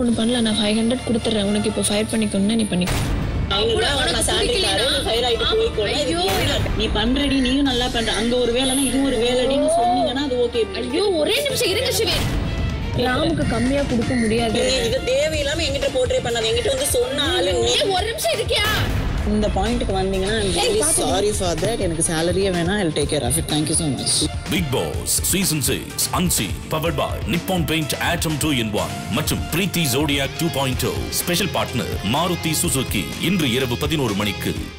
ஒன்று பண்ணல நான் ஃபைவ் ஹண்ட்ரட் கொடுத்துட்றேன் உனக்கு இப்போ ஃபயர் பண்ணிக்கணும்னா நீ பண்ணிக்கோ நீ பண்றடி நீயும் நல்லா பண்ற அங்க ஒரு வேலைன்னா இது ஒரு வேலைடின்னு சொன்னீங்கன்னா அது ஓகே ஐயோ ஒரே நிமிஷம் இருங்க சிவேன் ராமுக்கு கம்மியா கொடுக்க முடியாது இது தேவையில்லாம எங்கிட்ட போர்ட்ரே பண்ணாது எங்கிட்ட வந்து சொன்ன ஆளு நீ ஏய், ஒரு நிமிஷம் இருக்கியா இந்த பாயிண்ட்க்கு வந்தீங்கன்னா சாரி ஃபார் தட் எனக்கு சேலரியே வேணா I take care of it thank you so much Bigg Boss season six அன்சி பவர்ட் பை நிப்பான் பெயிண்ட் ஆட்டம் டூ இன் ஒன் மற்றும் பிரீத்தி ஜோடியாக் two point special partner Maruti Suzuki இன்று இரவு பதினோரு மணிக்கு